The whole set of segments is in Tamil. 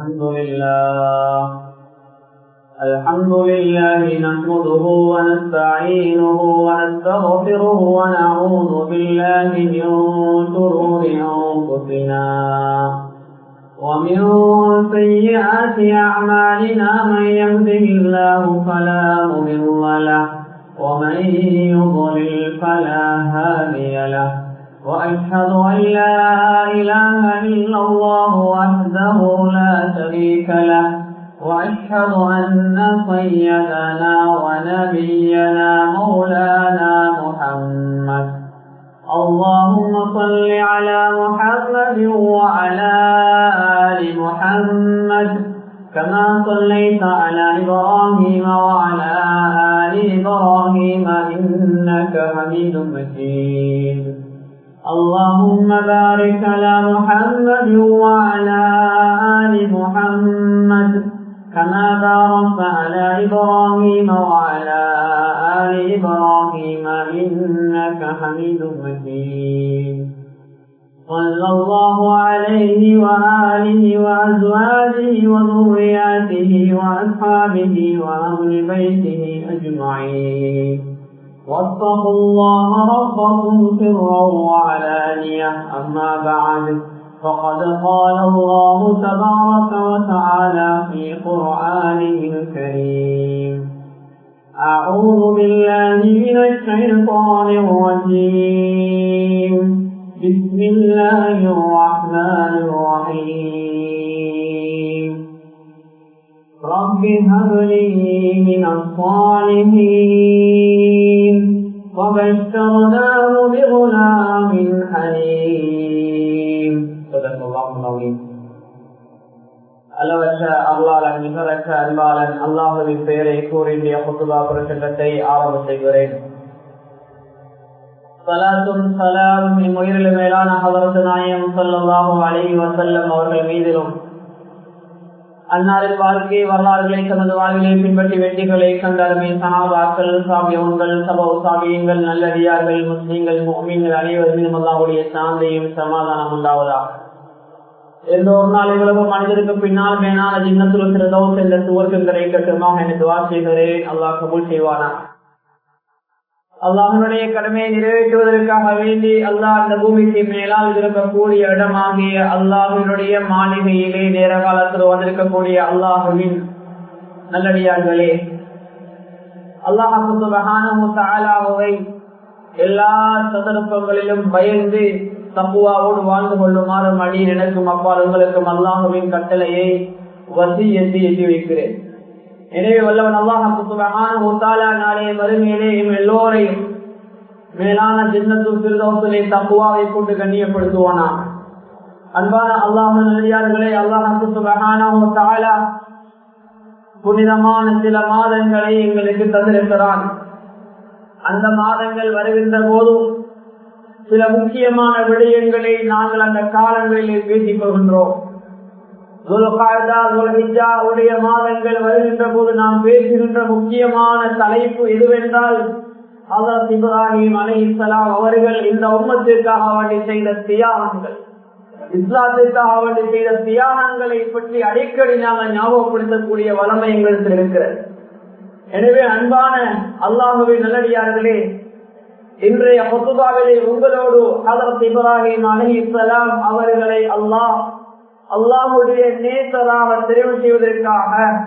الحمد لله الحمد لله نحمده ونستعينه ونستغفره ونعوذ بالله من شرور أنفسنا ومن سيئات أعمالنا من يهده الله فلا مضل له ومن يضلل فلا هادي له وأشهد أن لا إله إلا الله وحده لا شريك له وأشهد أن سيدنا ونبينا مولانا محمد اللهم صل على محمد وعلى آل محمد كما صليت على إبراهيم وعلى آل إبراهيم إنك حميد مجيد اللهم بارك على محمد وعلى آل محمد كما باركت على إبراهيم وعلى آل إبراهيم إنك حميد مجيد صلى الله عليه وآله وأزواجه وذرياته وأصحابه وأهل بيته أجمعين واتقوا الله ربكم سرا وعلانية أما بعد فقد قال الله تبارك وتعالى في قرآنه الكريم أعوذ بالله من الشيطان الرجيم بسم الله الرحمن الرحيم رب هب لي من الصالحين وبشرناه بغلام حليم صدق الله العظيم அளவற்ற அருளாளன் நிகரற்ற அன்பாளன் அல்லாஹுவின் பெயரை கூறிய குத்துபா பிரசங்கத்தை ஆரம்ப செய்கிறேன் சலாத்தும் சலாம் இம்முயிரில் மேலான ஹவரத்து நாயம் சொல்லல்லாஹும் அலி வசல்லம் அவர்கள் மீதிலும் அன்னாரின் வாழ்க்கை வரலாறுகளை தனது வாழ்விலை பின்பற்றி வெற்றிகளை கண்டருமே சனாபாக்கள் சாமியவங்கள் சபௌ சாமியங்கள் நல்லடியார்கள் முஸ்லீம்கள் மோமீன்கள் அனைவரும் அல்லாவுடைய சாந்தையும் சமாதானம் உண்டாவதாக எந்த ஒரு நாள் இவ்வளவு மனிதருக்கு பின்னால் மேலான ஜின்னத்துள் திருதவும் சென்ற சுவர்க்கம் கிடைக்கட்டுமாக என துவா செய்கிறேன் அல்லாஹ் கபூல் செய்வானா அல்லாஹனுடைய கடமையை நிறைவேற்றுவதற்காக வேண்டி அல்லாஹ் அந்த பூமிக்கு மேலால் இருக்கக்கூடிய இடமாகிய அல்லாஹினுடைய மாளிகையிலே நேர காலத்தில் வந்திருக்கக்கூடிய அல்லாஹுவின் நல்லடியார்களே அல்லாஹாவை எல்லா சந்தர்ப்பங்களிலும் பயந்து தப்புவாவோடு வாழ்ந்து கொள்ளுமாறு மணி எனக்கும் அப்பால் உங்களுக்கும் அல்லாஹுவின் கட்டளையை வசி எட்டி எட்டி வைக்கிறேன் எனவே வல்லவன் அல்லாஹால நாளே மறுமையிலே எல்லோரையும் மேலான ஜின்னத்து பிரதோசனை தப்புவாவை கொண்டு கண்ணியப்படுத்துவானா அன்பான அல்லாஹ் நடிகார்களே அல்லாஹால புனிதமான சில மாதங்களை எங்களுக்கு தந்திருக்கிறான் அந்த மாதங்கள் வருகின்ற போதும் சில முக்கியமான விடயங்களை நாங்கள் அந்த காலங்களில் பேசிக் கொள்கின்றோம் உடைய மாதங்கள் வருகின்ற போது நாம் பேசுகின்ற முக்கியமான தலைப்பு எதுவென்றால் ஹசரத் இப்ராஹிம் அலி இஸ்லாம் அவர்கள் இந்த உம்மத்திற்காக வேண்டி செய்த தியாகங்கள் இஸ்லாத்திற்காக வேண்டி செய்த தியாகங்களை பற்றி அடிக்கடி நாங்கள் ஞாபகப்படுத்தக்கூடிய வளமை எங்களுக்கு இருக்கிறது எனவே அன்பான அல்லாஹுவின் நல்லடியார்களே இன்றைய பொத்துபாவிலே உங்களோடு ஹசரத் இப்ராஹிம் அலி இஸ்லாம் அவர்களை அல்லாஹ் அல்லாஹுடைய நேசராக தெரிவு செய்வதற்காக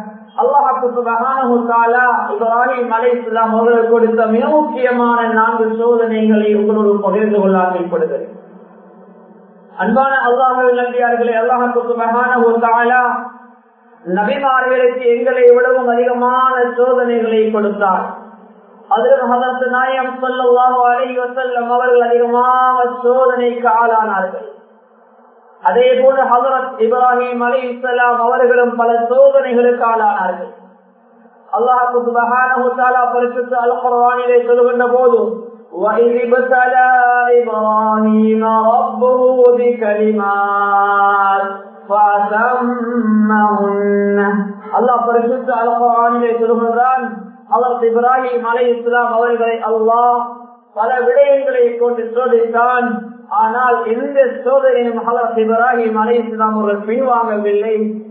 இப்ராஹிம் அலை இஸ்லாம் அவர்கள் கொடுத்த மிக முக்கியமான நான்கு சோதனைகளை உங்களோடு பகிர்ந்து கொள்ள ஆசைப்படுகிறேன் அன்பான அல்லாஹு நம்பியார்களே அல்லாஹால நபிமார்களுக்கு எங்களை விடவும் அதிகமான சோதனைகளை கொடுத்தார் அதிலும் ஹதரத்து நாயம் சொல்லல்லாஹு அலை வசல்லம் அவர்கள் அதிகமான சோதனைக்கு ஆளானார்கள் அதே போல ஹசரத் இப்ராஹிம் அலி இஸ்லாம் அவர்களும் பல சோதனைகளுக்கு ஆளானார்கள் அல்லாஹு சுபஹானஹு பரிசுத்த அல் குர்ஆனிலே சொல்கின்ற போது وَإِذِ ابْتَلَى إِبْرَاهِيمَ رَبُّهُ بِكَلِمَاتٍ فَأَتَمَّهُنَّ அல்லாஹ் பரிசுத்த அல் குர்ஆனிலே சொல்கின்றான் ஹஜரத் இப்ராஹிம் அலைஹிஸ்ஸலாம் அவர்களை அல்லாஹ் பல விடயங்களை கொண்டு சோதித்தான் ஆனால் எந்த சோதனையும் ஹலத் இப்ராஹிம் அலை இஸ்லாம் அவர்கள் பின்வாங்கவில்லை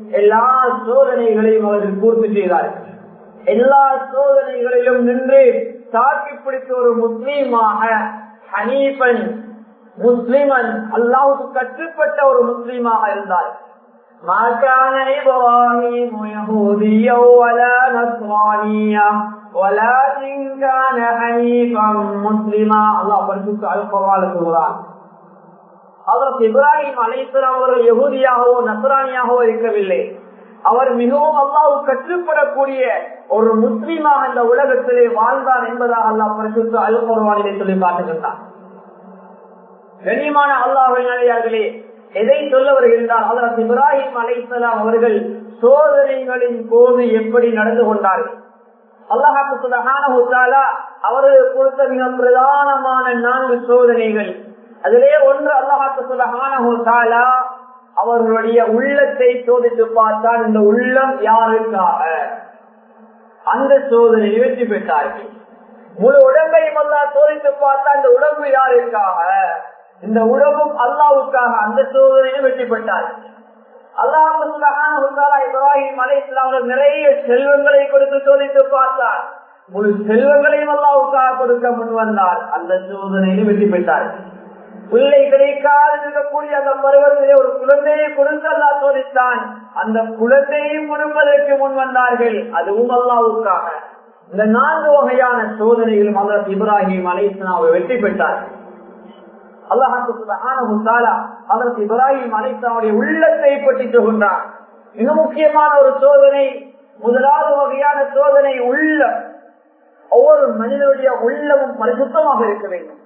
எல்லா சோதனைகளையும் அவர்கள் பூர்த்தி செய்தார்கள் எல்லா சோதனைகளிலும் நின்று தாக்கி பிடித்த ஒரு முஸ்லீமாக ஹனீபன் முஸ்லிமன் அல்லாவுக்கு கட்டுப்பட்ட ஒரு முஸ்லீமாக இருந்தார் ما كان إبراهيم يهوديا ولا نصرانيا ولكن كان حنيفا مسلما الله பரிசுத்த அல் குர்ஆனில் சொல்கிறார் அதற்கு இப்ராஹிம் அலைஹிஸ்ஸலாம் அவர்கள் யகூதியாகவோ நசரானியாகவோ இருக்கவில்லை அவர் மிகவும் அல்லாவுக்கு கட்டுப்படக்கூடிய ஒரு முஸ்லீமாக இந்த உலகத்திலே வாழ்ந்தார் என்பதாக அல்லாஹ் பரிசுத்த அல் குர்ஆனிலே சொல்லி காட்டுகின்றார் கண்ணியமான அல்லாஹர்களே எதை சொல்ல வருகின்றார் அதற்கு இப்ராஹிம் அலைசலாம் அவர்கள் சோதனைகளின் போது எப்படி நடந்து கொண்டார்கள் அல்லாஹாக்கு சுலகான அவர்கள் கொடுத்த மிக பிரதானமான நான்கு சோதனைகள் அதிலே ஒன்று அல்லாஹாக்கு சுலகான அவர்களுடைய உள்ளத்தை சோதித்து பார்த்தால் இந்த உள்ளம் யாருக்காக அந்த சோதனையை வெற்றி பெற்றார்கள் முழு உடம்பையும் அல்லா சோதித்து பார்த்தா இந்த உடம்பு யாருக்காக இந்த உடம்பும் அல்லாவுக்காக அந்த சோதனையும் வெற்றி பெற்றார் அல்லாஹ் இப்ராஹிம் அலை இஸ்லாமல் நிறைய செல்வங்களை கொடுத்து சோதித்து பார்த்தார் முழு செல்வங்களையும் அல்லாவுக்காக கொடுக்க முன் வந்தார் அந்த சோதனையும் வெற்றி பெற்றார் பிள்ளை கிடைக்காது இருக்கக்கூடிய அந்த பருவத்திலே ஒரு குழந்தையை கொடுத்து அல்லா சோதித்தான் அந்த குழந்தையும் கொடுப்பதற்கு முன் வந்தார்கள் அதுவும் அல்லாவுக்காக இந்த நான்கு வகையான சோதனைகளும் அல்லது இப்ராஹிம் அலை இஸ்லாமை வெற்றி பெற்றார்கள் அதற்கு இப்ராஹிம் அலைத்தாவுடைய உள்ளத்தை பற்றி சொல்கின்றார் மிக முக்கியமான ஒரு சோதனை முதலாவது வகையான சோதனை உள்ளம் ஒவ்வொரு மனிதனுடைய உள்ளமும் பரிசுத்தமாக இருக்க வேண்டும்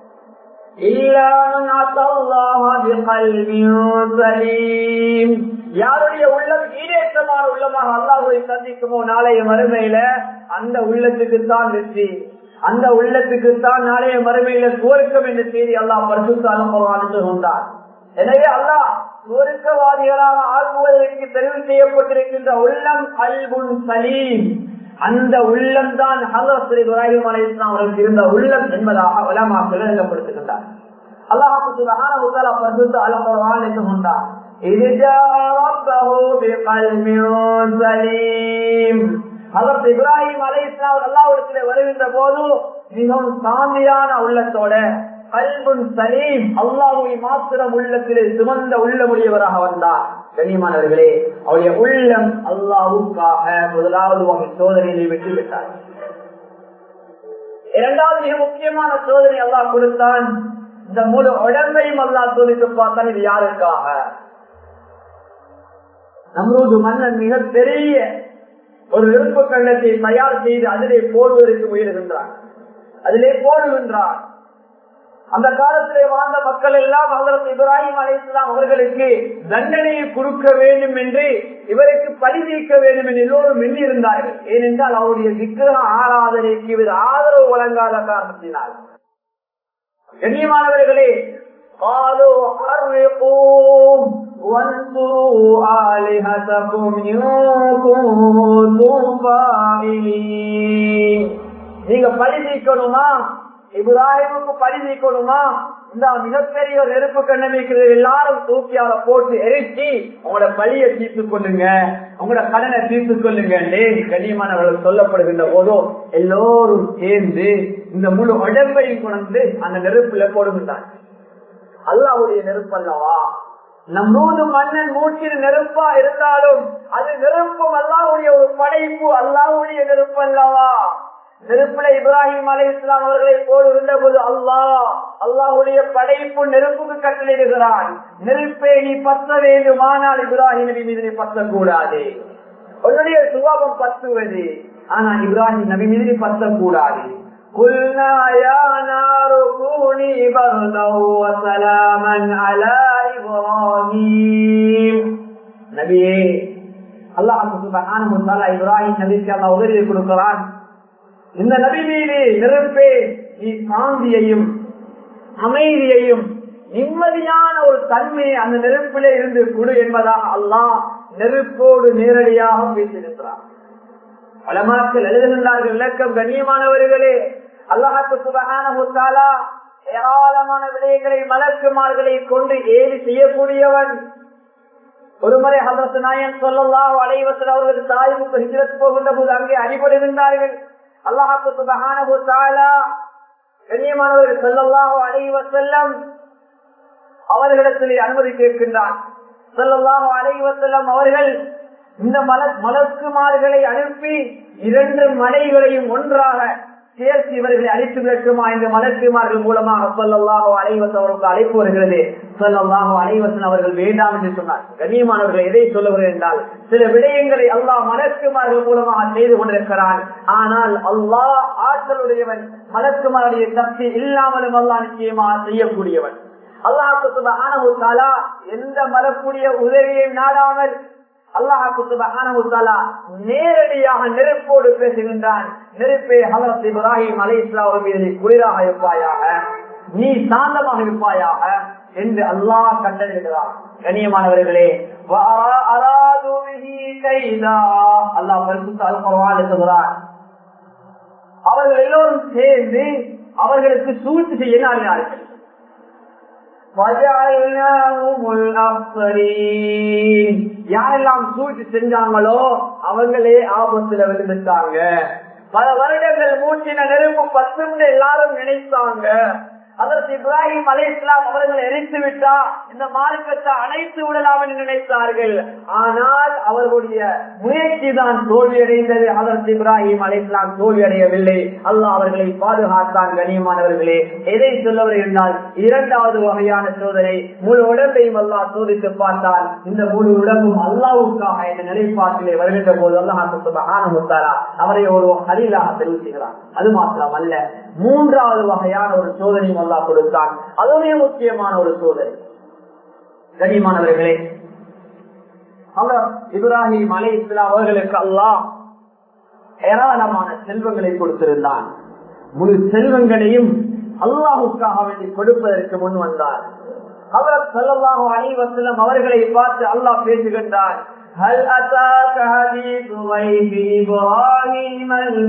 யாருடைய உள்ளம் ஈடேற்றமான உள்ளமாக அல்லாஹுவை சந்திக்குமோ நாளைய மறுமையில அந்த உள்ளத்துக்கு தான் வெற்றி அந்த உள்ளத்துக்கு தான் நாளைய மறுமையில சுவருக்கம் என்ற செய்தி அல்லாஹ் பரிசுத்தாலும் கொண்டார் எனவே அல்லாஹ் சுவருக்கவாதிகளாக ஆகுவதற்கு தெரிவு செய்யப்பட்டிருக்கின்ற உள்ளம் அல்புன் சலீம் அந்த உள்ளம் தான் ஹலோஸ்ரீ இப்ராஹிம் அலி இஸ்லாம் அவர்களுக்கு இருந்த உள்ளம் என்பதாக உலமாக்கள் எழுதப்படுத்துகின்றார் அல்லாஹு சுபஹான உத்தாலா பரிசுத்த அலகுர்ஆன் என்று சொன்னார் இது ரப்பஹு பிகல்பின் சலீம் அதற்கு இப்ராஹிம் அலை இஸ்லாம் அல்லாவிடத்திலே வருகின்ற போது மிகவும் சாமியான உள்ளத்தோட கல்புன் சலீம் அல்லாஹுவை மாத்திரம் உள்ளத்திலே சுமந்த உள்ளமுடையவராக வந்தார் கண்ணியமானவர்களே அவருடைய உள்ளம் அல்லாவுக்காக முதலாவது வகை சோதனையை வெற்றி பெற்றார் இரண்டாவது மிக முக்கியமான சோதனை அல்லாஹ் கொடுத்தான் இந்த முழு உடம்பையும் அல்லாஹ் சோதித்து பார்த்தான் இது யாருக்காக நம்மளோடு மன்னன் மிக பெரிய ஒரு நெருப்பு கண்ணத்தை தயார் செய்து அதிலே போடுவதற்கு முயலுகின்றார் அதிலே போடுகின்றார் அந்த காலத்திலே வாழ்ந்த மக்கள் எல்லாம் அதற்கு இப்ராஹிம் அலையாம் அவர்களுக்கு தண்டனையை கொடுக்க வேண்டும் என்று இவருக்கு பழி நீக்க வேண்டும் என்று எல்லோரும் எண்ணியிருந்தார்கள் ஏனென்றால் அவருடைய விக்கிரக ஆராதனைக்கு இவர் ஆதரவு வழங்காத காரணத்தினால் கண்ணியமானவர்களே قالوا حرقوا وانصروا آلهتكم إن كنتم فاعلين நீங்க பழி நீக்கணுமா இப்ராஹிமுக்கு பழி நீக்கணுமா இந்த மிகப்பெரிய நெருப்பு கண்ணமைக்கிறது எல்லாரும் தூக்கியால போட்டு எரிச்சு உங்களோட பழியை தீர்த்து கொள்ளுங்க உங்களோட கடனை தீர்த்து கொள்ளுங்க கண்ணியமானவர்கள் சொல்லப்படுகின்ற போதோ எல்லோரும் சேர்ந்து இந்த முழு உடம்பையும் கொண்டு அந்த நெருப்புல போடுகின்றாங்க அல்லாவுடைய நெருப்பு அல்லவா நம்மோடு மன்னன் மூச்சில் நெருப்பா இருந்தாலும் அது நெருப்பும் அல்லாவுடைய ஒரு படைப்பு அல்லாவுடைய நெருப்பு அல்லவா நெருப்புல இப்ராஹிம் அலி இஸ்லாம் அவர்களை போடுகின்ற போது அல்லாஹ் அல்லாஹுடைய படைப்பு நெருப்புக்கு கட்டளையிடுகிறான் நெருப்பை நீ பத்த வேண்டுமானால் இப்ராஹிம் நபி மீது நீ பத்தக்கூடாது உன்னுடைய சுபாவம் பத்துவது ஆனா இப்ராஹிம் நபி மீது நீ பத்தக்கூடாது قلنا يا نار كوني بردا وسلاما على إبراهيم நபியே அல்லாஹ் சுப்ஹானஹு வ தஆலா இப்ராஹிம் நபிக்கு அல்லாஹ் உதவி கொடுக்கிறான் இந்த நபி மீது நெருப்பே நீ சாந்தியையும் அமைதியையும் நிம்மதியான ஒரு தன்மையை அந்த நெருப்பிலே இருந்து கொடு என்பதாக அல்லாஹ் நெருப்போடு நேரடியாக பேசியிருக்கிறார் பலமாக்கள் எழுதுகின்றார்கள் விளக்கம் கண்ணியமானவர்களே அல்லாஹாக்கு சுபகான ஏராளமான விடயங்களை மலக்குமார்களை கொண்டு ஏறி செய்யக்கூடியவன் ஒருமுறை ஹசரத் நாயன் சொல்லலாம் அலைவசல் அவர்கள் தாய்வுக்கு ஹிஜரத் போகின்ற போது அங்கே அடிபடுகின்றார்கள் அல்லாஹாக்கு சுபஹானஹு தஆலா கண்ணியமானவர்கள் சொல்லல்லாஹு அலைஹி வஸல்லம் அவர்களிடத்தில் அனுமதி கேட்கின்றார் சொல்லல்லாஹு அலைஹி வஸல்லம் அவர்கள் இந்த மல மலக்குமார்களை அனுப்பி இரண்டு மலைகளையும் ஒன்றாக சேர்த்து இவர்களை அழித்து விளக்குமா இந்த மலக்குமார்கள் மூலமாக சொல்லல்லாஹோ அலைவசம் அவருக்கு அழைப்பு வருகிறது சொல்லல்லாஹோ அலைவசன் அவர்கள் வேண்டாம் என்று சொன்னார் கண்ணியமானவர்கள் எதை சொல்லுகிறேன் என்றால் சில விடயங்களை அல்லாஹ் மலக்குமார்கள் மூலமாக செய்து கொண்டிருக்கிறான் ஆனால் அல்லாஹ் ஆற்றலுடையவன் மலக்குமாருடைய சக்தி இல்லாமலும் அல்லாஹ் நிச்சயமாக செய்யக்கூடியவன் அல்லாஹு சுபஹானஹு தஆலா எந்த மலக்குடைய உதவியை நாடாமல் அல்லாஹு சுபஹானஹு தஆலா நேரடியாக நெருப்போடு பேசுகின்றான் நெருப்பே ஹலரத் இப்ராஹிம் அலைஹிஸ்ஸலாம் அவர்கள் மீது குளிராக இருப்பாயாக நீ சாந்தமாக இருப்பாயாக என்று அல்லாஹ் கண்டறிகிறார் கண்ணியமானவர்களே அல்லாஹ் பரிசுத்த அல் குர்ஆனில் சொல்கிறார் அவர்கள் எல்லோரும் சேர்ந்து அவர்களுக்கு சூழ்ச்சி செய்ய நாடினார்கள் யாரெல்லாம் சூழ்ச்சி செஞ்சாங்களோ அவங்களே ஆபத்துல விழுந்துட்டாங்க பல வருடங்கள் மூச்சின நெருப்பு பத்து எல்லாரும் நினைத்தாங்க அதற்கு இப்ராஹிம் அலை இஸ்லாம் அவர்கள் எரித்து விட்டா இந்த மார்க்கத்தை அணைத்து விடலாம் என்று நினைத்தார்கள் ஆனால் அவர்களுடைய முயற்சி தான் தோல்வியடைந்தது அதற்கு இப்ராஹிம் அலை இஸ்லாம் தோல்வியடையவில்லை அல்லாஹ் அவர்களை பாதுகாத்தான் கண்ணியமானவர்களே எதை சொல்லவர் என்றால் இரண்டாவது வகையான சோதனை முழு உடம்பையும் அல்லாஹ் சோதித்து பார்த்தால் இந்த முழு உடம்பும் அல்லாவுக்காக என்ற நிலைப்பாட்டிலே வருகின்ற போது அல்லாஹாரா அவரை ஒரு ஹரிலாக தெரிவிக்கிறார் அது மாத்திரம் அல்ல மூன்றாவது வகையான ஒரு சோதனையும் அல்லா கொடுத்தான் அதுவே முக்கியமான ஒரு சோதனை கனிமானவர்களே அவர் இப்ராஹிம் அலை இஸ்லாம் அவர்களுக்கு அல்லாஹ் ஏராளமான செல்வங்களை கொடுத்திருந்தான் முழு செல்வங்களையும் அல்லாஹுக்காக வேண்டி கொடுப்பதற்கு முன் வந்தார் அவர் சொல்லல்லாஹு அனைவசலம் அவர்களை பார்த்து அல்லாஹ் பேசுகின்றார் هل أتاك حديث ضيف إبراهيم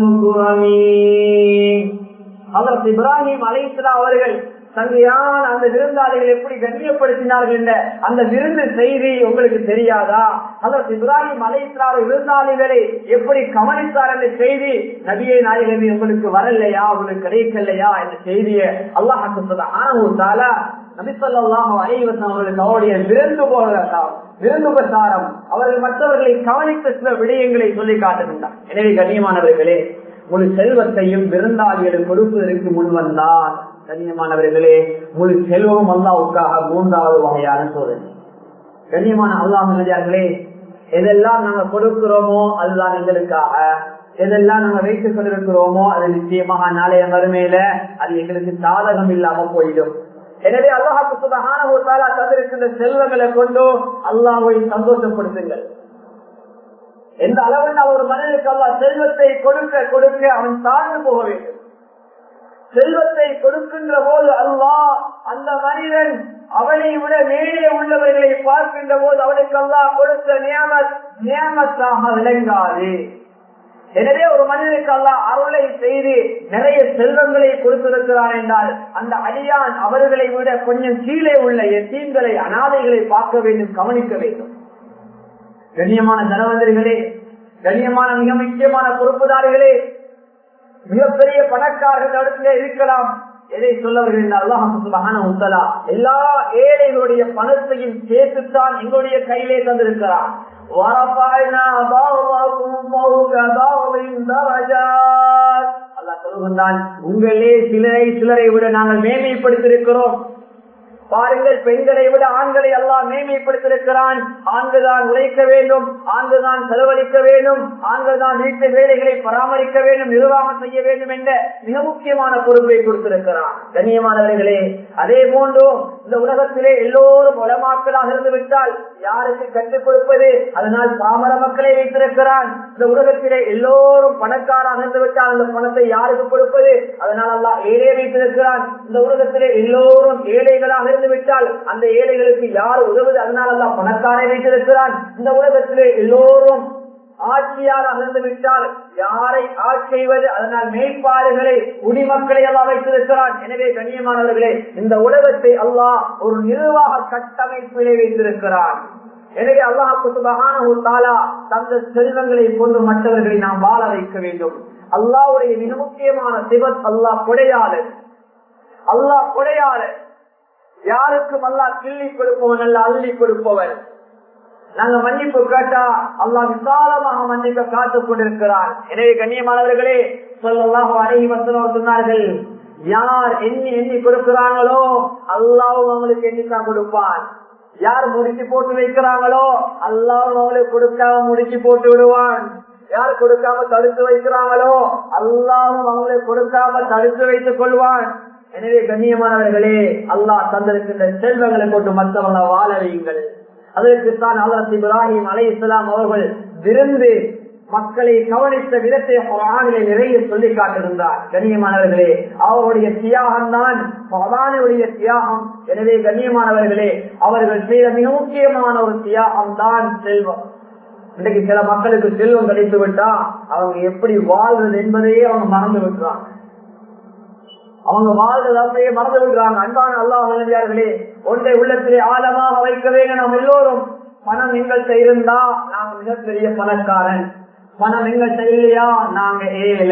المكرمين அதற்கு இப்ராஹிம் அலைசலா அவர்கள் தங்கையான அந்த விருந்தாளிகள் எப்படி கண்ணியப்படுத்தினார்கள் என்ற அந்த விருந்து செய்தி உங்களுக்கு தெரியாதா அதற்கு இப்ராஹிம் அலைசலா விருந்தாளிகளை எப்படி கவனித்தார் என்ற செய்தி நபியை நாயகமே உங்களுக்கு வரலையா உங்களுக்கு கிடைக்கலையா என்ற செய்தியை அல்லாஹ் ஆனா நபிசல்லாஹு அலைவசம் அவர்களுக்கு அவருடைய விருந்து போகிறதாம் விருந்து பிரசாரம் அவர்கள் மற்றவர்களை கவனித்த சில விடயங்களை சொல்லி காட்டுகின்றார் எனவே கண்ணியமானவர்களே முழு செல்வத்தையும் விருந்தாளிகளுக்கு கொடுப்பதற்கு முன் வந்தார் கண்ணியமானவர்களே முழு செல்வம் அல்லாவுக்காக மூன்றாவது வகையான சோதனை கண்ணியமான அல்லாஹர்களே எதெல்லாம் நாங்க கொடுக்கிறோமோ அதுதான் எங்களுக்காக எதெல்லாம் நாங்க வைத்துக் கொண்டிருக்கிறோமோ அது நிச்சயமாக நாளைய மறுமையில அது எங்களுக்கு சாதகம் இல்லாம போயிடும் எனவே அல்லாஹாக்கு சுபகான ஒரு தாலா தந்திருக்கின்ற செல்வங்களை கொண்டு அல்லாஹை சந்தோஷப்படுத்துங்கள் எந்த அளவில் ஒரு மனிதனுக்கு அல்லா செல்வத்தை கொடுக்க கொடுக்க அவன் தாழ்ந்து போக வேண்டும் செல்வத்தை கொடுக்கின்ற போது அல்லாஹ் அந்த மனிதன் அவனை விட மேலே உள்ளவர்களை பார்க்கின்ற போது அவனுக்கு அல்லாஹ் கொடுத்த நியமத் நியமத்தாக விளங்காது எனவே ஒரு மனிதனுக்கு அல்லாஹ் அருளை செய்து நிறைய செல்வங்களை கொடுத்திருக்கிறான் என்றால் அந்த அடியான் அவர்களை விட கொஞ்சம் கீழே உள்ள எத்தீன்களை அனாதைகளை பார்க்க வேண்டும் கவனிக்க வேண்டும் கண்ணியமான தனவந்தர்களே கண்ணியமான மிக முக்கியமான பொறுப்புதாரிகளே மிகப்பெரிய பணக்காரர்கள் இடத்துல இருக்கலாம் எதை சொல்ல வருகின்ற எல்லா ஏழைகளுடைய பணத்தையும் சேர்த்துத்தான் எங்களுடைய கையிலே தந்திருக்கிறான் உங்களே சிலரை சிலரை விட நாங்கள் மேன்மைப்படுத்திருக்கிறோம் பாருங்கள் பெண்களை விட ஆண்களை எல்லாம் மேன்மைப்படுத்திருக்கிறான் ஆண்கள் தான் உழைக்க வேண்டும் ஆண்கள் தான் செலவழிக்க வேண்டும் ஆண்கள் தான் வீட்டு வேலைகளை பராமரிக்க வேண்டும் நிர்வாகம் செய்ய வேண்டும் என்ற மிக முக்கியமான பொறுப்பை கொடுத்திருக்கிறான் கண்ணியமானவர்களே அதே போன்று இந்த உலகத்திலே எல்லோரும் உலமாக்களாக இருந்து விட்டால் யாருக்கு கற்றுக் கொடுப்பது அதனால் பாமர மக்களை வைத்திருக்கிறான் இந்த உலகத்திலே எல்லோரும் பணக்காராக இருந்து விட்டால் அந்த பணத்தை யாருக்கு கொடுப்பது அதனால் எல்லாம் ஏழை வைத்திருக்கிறான் இந்த உலகத்திலே எல்லோரும் ஏழைகளாக இருந்து விட்டால் அந்த ஏழைகளுக்கு யார் உதவுது அதனால் எல்லாம் பணக்காரை வைத்திருக்கிறான் இந்த உலகத்திலே எல்லோரும் ஆட்சியாளர் இருந்து விட்டால் யாரை ஆட்சி செய்வது அதனால் மேய்ப்பாடுகளை குடிமக்களை எல்லாம் வைத்திருக்கிறான் எனவே கண்ணியமானவர்களே இந்த உலகத்தை அல்லாஹ் ஒரு நிர்வாக கட்டமைப்பிலே வைத்திருக்கிறான் எனவே அல்லாஹுக்கு சுபகான தந்த செல்வங்களை கொண்டு மற்றவர்களை நாம் வாழ வைக்க வேண்டும் அல்லாவுடைய மிக முக்கியமான சிவத் அல்லாஹ் கொடையாளர் அல்லாஹ் கொடையாளர் யாருக்கும் அல்லாஹ் கிள்ளி கொடுப்பவன் அல்ல அள்ளி கொடுப்பவன் நாங்க மன்னிப்பு கேட்டா அல்லாஹ் விசாலமாக மன்னிக்க காத்துக் கொண்டிருக்கிறார் எனவே கண்ணியமானவர்களே சொல்லலாம் அழகி வசனம் சொன்னார்கள் யார் எண்ணி எண்ணி கொடுக்கிறாங்களோ அல்லாவும் அவங்களுக்கு எண்ணித்தான் கொடுப்பான் யார் முடிச்சு போட்டு வைக்கிறாங்களோ அல்லாவும் அவங்களுக்கு கொடுக்காம முடிச்சு போட்டு விடுவான் யார் கொடுக்காம தடுத்து வைக்கிறாங்களோ அல்லாவும் அவங்களுக்கு கொடுக்காம தடுத்து வைத்துக் கொள்வான் எனவே கண்ணியமானவர்களே அல்லாஹ் தந்திருக்கின்ற செல்வங்களை கொண்டு மற்றவங்க வாழ வையுங்கள் அதற்குத்தான் அல்லத் இப்ராஹிம் அலை இஸ்லாம் அவர்கள் விருந்து மக்களை கவனித்த விதத்தை குரானிலே நிறைய சொல்லி காட்டுகின்றார் கண்ணியமானவர்களே அவருடைய தியாகம் தான் பகவானுடைய தியாகம் எனவே கண்ணியமானவர்களே அவர்கள் செய்த மிக முக்கியமான ஒரு தியாகம் தான் செல்வம் இன்றைக்கு சில மக்களுக்கு செல்வம் கிடைத்து விட்டா அவங்க எப்படி வாழ்றது என்பதையே அவங்க மறந்து விட்டுறாங்க அவங்க வாழ்றது அப்படியே மறந்து விடுறாங்க அன்பான அல்லாஹர்களே ஒன்றை உள்ளத்திலே ஆழமாக வைக்க வேண்டும் நாம் எல்லோரும் பணம் எங்கள்கிட்ட இருந்தா நாங்க மிகப்பெரிய பணக்காரன் பணம் எங்கள்கிட்ட இல்லையா நாங்க ஏழ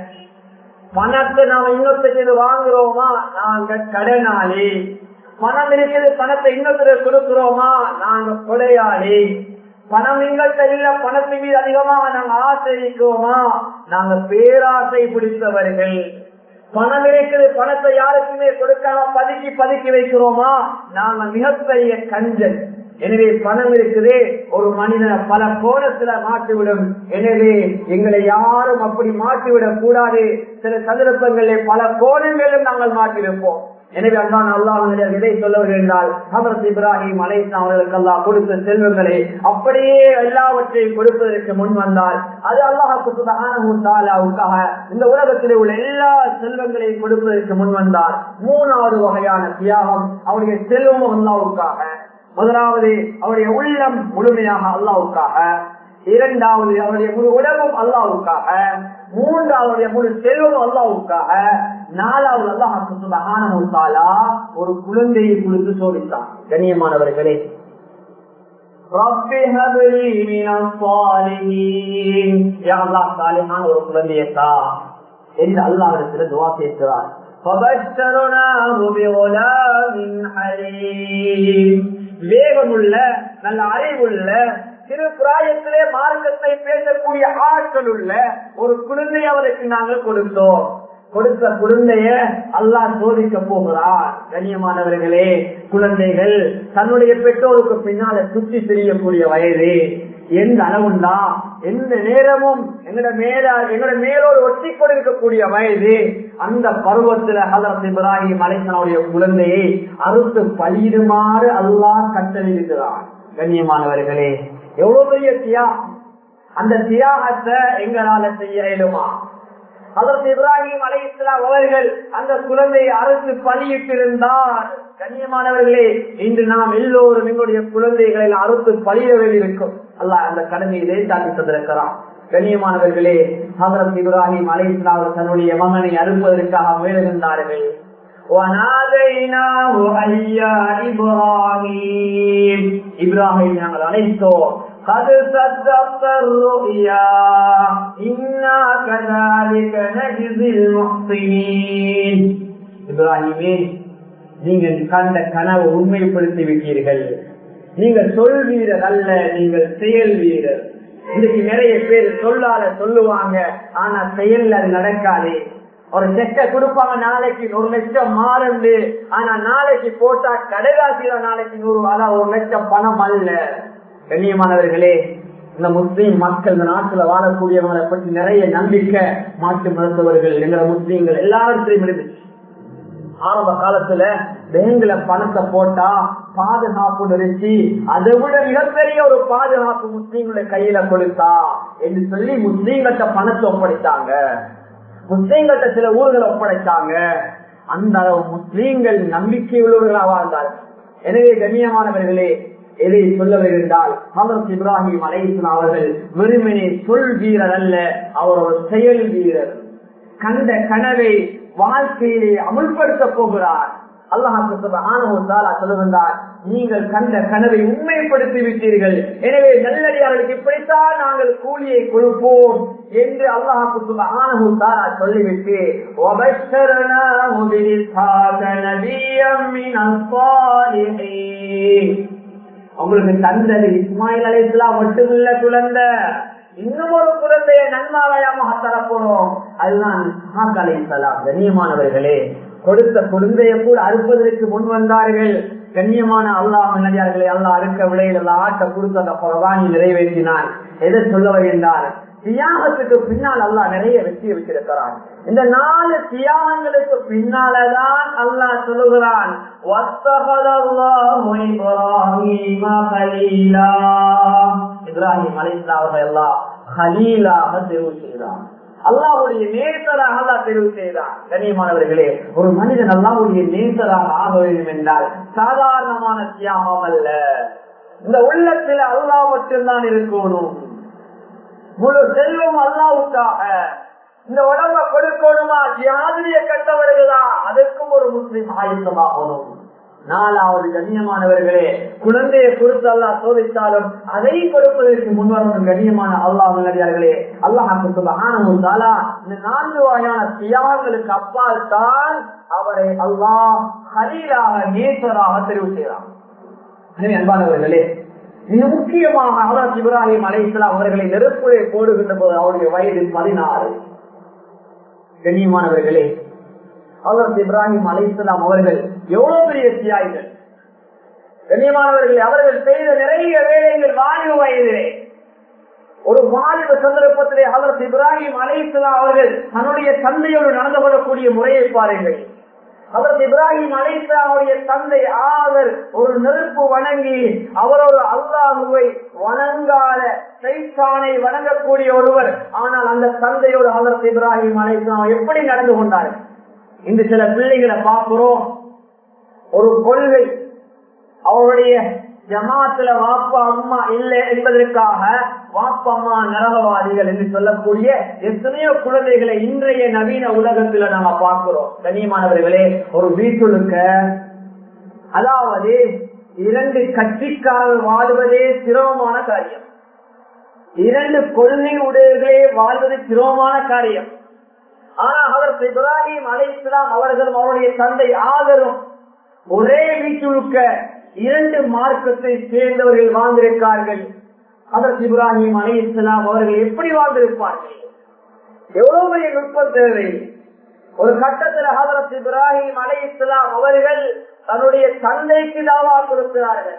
பணத்தை நாம இன்னொருத்தருக்கு வாங்குறோமா நாங்க கடனாளி பணம் இருக்குது பணத்தை இன்னொருத்தர் கொடுக்கிறோமா நாங்க கொடையாளி பணம் எங்கள்கிட்ட இல்ல பணத்தின் மீது அதிகமாக நாங்க ஆசிரிக்கிறோமா நாங்க பேராசை பிடித்தவர்கள் பணம் இருக்குது பணத்தை யாருக்குமே கொடுக்காம பதுக்கி பதுக்கி வைக்கிறோமா நாங்க மிகப்பெரிய கஞ்சன் எனவே பணம் இருக்குது ஒரு மனிதனை பல கோணத்துல மாற்றிவிடும் எனவே எங்களை யாரும் அப்படி மாற்றிவிடக் கூடாது சில சந்தர்ப்பங்களில் பல கோணங்களிலும் நாங்கள் மாற்றிருப்போம் எனவே அதான் அல்லாஹ் இதை சொல்ல என்றால் ஹமரத் இப்ராஹிம் அலைஸ்லாம் அவர்களுக்கு அல்லாஹ் கொடுத்த செல்வங்களை அப்படியே எல்லாவற்றையும் கொடுப்பதற்கு முன் வந்தால் அது அல்லாஹாலாவுக்காக இந்த உலகத்திலே உள்ள எல்லா செல்வங்களையும் கொடுப்பதற்கு முன் வந்தார் மூணாவது வகையான தியாகம் அவருடைய செல்வம் அல்லாவுக்காக முதலாவது அவருடைய உள்ளம் முழுமையாக அல்லாவுக்காக இரண்டாவது அவருடைய முழு உடம்பும் அல்லாவுக்காக மூன்றாவது முழு செல்வம் அல்லாவுக்காக நாலாவது அல்லாஹாலா ஒரு குழந்தையை கொடுத்து சோதித்தான் கண்ணியமானவர்களே ஒரு குழந்தையத்தா என்று அல்லாவிடத்தில் துவா கேட்கிறார் வேகமுள்ள நல்ல அறிவுள்ள சிறு பிராயத்திலே மார்க்கத்தை பேசக்கூடிய ஆட்கள் உள்ள ஒரு குழந்தை அவருக்கு நாங்கள் கொடுத்தோம் கொடுத்த குழந்தைய அல்லாஹ் சோதிக்க போகிறார் கண்ணியமானவர்களே குழந்தைகள் தன்னுடைய பெற்றோருக்கு பின்னால சுற்றி தெரியக்கூடிய வயது எந்த அளவுண்டா எந்த நேரமும் எங்கட மேல எங்கட மேலோடு ஒட்டி கொடுக்கக்கூடிய வயது அந்த பருவத்துல ஹலரத் இப்ராஹிம் அலைசனுடைய குழந்தையை அறுத்து பலியிடுமாறு அல்லாஹ் கட்டளிடுகிறான் கண்ணியமானவர்களே எவ்வளவு பெரிய தியாகம் அந்த தியாகத்தை எங்களால செய்ய இயலுமா அதற்கு இப்ராஹிம் அலை இஸ்லாம் அவர்கள் அந்த குழந்தையை அரசு பலியிட்டிருந்தார் கண்ணியமானவர்களே இன்று நாம் எல்லோரும் எங்களுடைய குழந்தைகளை அறுத்து பலிய வேண்டியிருக்கும் அல்ல அந்த கடமையிலே தாக்கி தந்திருக்கிறான் கண்ணியமானவர்களே ஹசரத் இப்ராஹிம் அலை இஸ்லாம் தன்னுடைய மகனை அறுப்பதற்காக முயலுகின்றார்கள் இப்ராஹிம் நாங்கள் அழைத்தோம் قد صدقت الرؤيا إنا كذلك نجزي المحسنين இப்ராஹிமே நீங்கள் கண்ட கனவு உண்மைப்படுத்தி விட்டீர்கள் நீங்கள் சொல் வீரர் அல்ல நீங்கள் செயல் வீரர் இன்னைக்கு நிறைய பேர் சொல்லால சொல்லுவாங்க ஆனா செயல் அது நடக்காது ஒரு செக்க கொடுப்பாங்க நாளைக்கு ஒரு லட்சம் மாறுண்டு ஆனா நாளைக்கு போட்டா கடைகாசியில நாளைக்கு நூறு அதான் ஒரு லட்சம் பணம் அல்ல கண்ணியமானவர்களே இந்த முஸ்லீம் மக்கள் இந்த நாட்டுல வாழக்கூடியவங்களை பற்றி நிறைய நம்பிக்கை மாற்று மருத்துவர்கள் எங்களை முஸ்லீம்கள் எல்லாவற்றையும் இருந்துச்சு ஆரம்ப காலத்துல பேங்க்ல பணத்தை போட்டா பாதுகாப்பு நிறுத்தி அதை விட மிகப்பெரிய ஒரு பாதுகாப்பு முஸ்லீம்களுடைய கையில கொடுத்தா என்று சொல்லி முஸ்லீம்கிட்ட பணத்தை ஒப்படைத்தாங்க முஸ்லீம்கிட்ட சில ஊர்களை ஒப்படைத்தாங்க அந்த அளவு முஸ்லீம்கள் நம்பிக்கை உள்ளவர்களாக வாழ்ந்தார்கள் எனவே கண்ணியமானவர்களே எதை சொல்ல இருந்தால் ஹமரத் இப்ராஹிம் அலைஸ்லாம் அவர்கள் வெறுமனே சொல் வீரர் அல்ல அவர் ஒரு செயல் வீரர் கண்ட கனவை வாழ்க்கையிலே அமுல்படுத்த போகிறார் அல்லாஹால சொல்லுகின்றார் நீங்கள் கண்ட கனவை உண்மைப்படுத்தி விட்டீர்கள் எனவே நல்லடியார்களுக்கு இப்படித்தான் நாங்கள் கூலியை கொடுப்போம் என்று அல்லாஹாக்கு சுபஹானஹுத்தாலா சொல்லிவிட்டு உங்களுக்கு தந்தது இஸ்மாயில் அலிஸ்லாம் மட்டுமில்ல குழந்தை இன்னும் ஒரு குழந்தைய நன்மாலயமாக தரப்போறோம் அதுதான் இஸ்மாக் அலிசலாம் கண்ணியமானவர்களே கொடுத்த குழந்தைய கூட அறுப்பதற்கு முன் வந்தார்கள் கண்ணியமான அல்லாஹ் நல்லடியார்களை அல்லாஹ் அறுக்க விலையில் எல்லாம் ஆட்ட கொடுத்து அந்த குரபானி நிறைவேற்றினான் எதை சொல்ல வருகின்றார் தியாகத்துக்கு பின்னால் அல்லாஹ் நிறைய வெற்றி வச்சிருக்கிறான் இந்த நாலு தியாகங்களுக்கு பின்னாலதான் அல்லாஹ் சொல்லுகிறான் இப்ராஹிம் அலிஸ்லா அவர்கள் எல்லாம் ஹலீலாக தெரிவு செய்கிறான் அல்லாவுடைய நேசராக அல்லா தெரிவு செய்தார் கண்ணியமானவர்களே ஒரு மனிதன் அல்லாவுடைய நேசராக ஆக வேண்டும் என்றால் சாதாரணமான தியாகம் அல்ல இந்த உள்ளத்தில் அல்லா மட்டும்தான் இருக்கணும் முழு செல்வம் அல்லாவுக்காக இந்த உடம்ப கொடுக்கணுமா ஜியாதிரிய கட்டவர்களா அதற்கும் ஒரு முஸ்லிம் ஆயுத்தமாகணும் நாலாவது கண்ணியமானவர்களே குழந்தையை கொடுத்து அல்லா சோதித்தாலும் அதை கொடுப்பதற்கு முன்வரும் கண்ணியமான அல்லாஹ் நல்லடியார்களே அல்லாஹாலா இந்த நான்கு வகையான தியாகங்களுக்கு அப்பால் தான் அவரை அல்லாஹ் ஹரீராக நேசராக தெரிவு செய்யலாம் அன்பானவர்களே மிக முக்கியமாக அவராஜ் இப்ராஹிம் அலைசலாம் அவர்களை நெருப்புரை போடுகின்ற போது அவருடைய வயது பதினாறு கண்ணியமானவர்களே அவரது இப்ராஹிம் அலைசலாம் அவர்கள் எவ்வளவு பெரிய தியாகிகள் கண்ணியமானவர்கள் அவர்கள் செய்த நிறைய வேலைகள் வாலிப வயதிலே ஒரு வாலிப சந்தர்ப்பத்திலே அவரது இப்ராஹிம் அலைசலாம் அவர்கள் தன்னுடைய தந்தையோடு நடந்து கொள்ளக்கூடிய முறையை பாருங்கள் அவரது இப்ராஹிம் அலைசலாவுடைய தந்தை ஆவர் ஒரு நெருப்பு வணங்கி அவரோட அல்லாஹுவை வணங்காத சைத்தானை வணங்கக்கூடிய ஒருவர் ஆனால் அந்த தந்தையோடு அவரது இப்ராஹிம் அலைசலாம் எப்படி நடந்து கொண்டார்கள் இந்த சில பிள்ளைகளை பார்க்கிறோம் ஒரு கொள்கை அவருடைய ஜமாத்துல வாப்பா அம்மா இல்லை என்பதற்காக வாப்பா அம்மா நரகவாதிகள் என்று சொல்லக்கூடிய எத்தனையோ குழந்தைகளை இன்றைய நவீன உலகத்துல நாம பார்க்கிறோம் கண்ணியமானவர்களே ஒரு வீட்டுழுக்க அதாவது இரண்டு கட்சிக்காரர் வாழ்வதே சிரமமான காரியம் இரண்டு கொள்கை உடையவர்களே வாழ்வது சிரமமான காரியம் ஆனா அவர் இப்ராஹிம் அலைஸ்லாம் அவர்களும் அவருடைய தந்தை ஆதரும் ஒரே வீட்டுழுக்க இரண்டு மார்க்கத்தை சேர்ந்தவர்கள் வாழ்ந்திருக்கார்கள் அதற்கு இப்ராஹிம் அலி இஸ்லாம் அவர்கள் எப்படி வாழ்ந்திருப்பார்கள் எவ்வளவு பெரிய நுட்பம் தேவை ஒரு கட்டத்தில் ஹதரத் இப்ராஹிம் அலி இஸ்லாம் அவர்கள் தன்னுடைய தந்தைக்கு தாவா கொடுக்கிறார்கள்